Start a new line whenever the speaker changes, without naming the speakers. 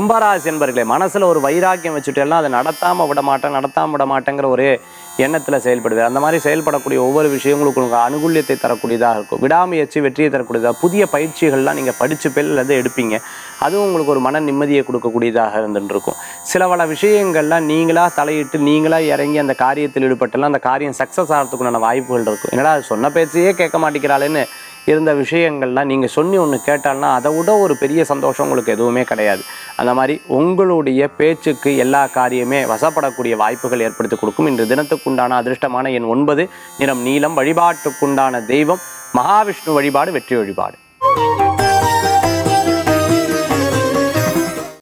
கும்பராசி என்பர்களே மனசுல ஒரு வைராக்கியம் வச்சுட்டு எல்லாம் அதை நடத்தாம விட மாட்டேன் நடத்தாம விட மாட்டேங்கிற ஒரு எண்ணத்துல செயல்படுது அந்த மாதிரி செயல்படக்கூடிய ஒவ்வொரு விஷயங்களுக்கும் உங்களுக்கு அனுகூல்யத்தை தரக்கூடியதாக இருக்கும் விடாமுயற்சி வெற்றியை தரக்கூடியதாக புதிய பயிற்சிகள்லாம் நீங்க படிச்சு பேர் அல்லது எடுப்பீங்க அதுவும் உங்களுக்கு ஒரு மன நிம்மதியை கொடுக்கக்கூடியதாக இருந்துட்டு இருக்கும் சில பல விஷயங்கள்லாம் நீங்களா தலையிட்டு நீங்களா இறங்கி அந்த காரியத்தில் ஈடுபட்டெல்லாம் அந்த காரியம் சக்ஸஸ் ஆகிறதுக்குண்டான வாய்ப்புகள் இருக்கும் என்னடா சொன்ன பேச்சையே கேட்க மாட்டேங்கிறாளேன்னு இருந்த விஷயங்கள்லாம் நீங்கள் சொல்லி ஒன்று கேட்டால்னா அதை விட ஒரு பெரிய சந்தோஷம் உங்களுக்கு எதுவுமே கிடையாது அந்த மாதிரி உங்களுடைய பேச்சுக்கு எல்லா காரியமே வசப்படக்கூடிய வாய்ப்புகள் ஏற்படுத்தி கொடுக்கும் இன்று தினத்துக்குண்டான அதிர்ஷ்டமான எண் ஒன்பது நிறம் நீலம் வழிபாட்டுக்குண்டான தெய்வம் மகாவிஷ்ணு வழிபாடு வெற்றி வழிபாடு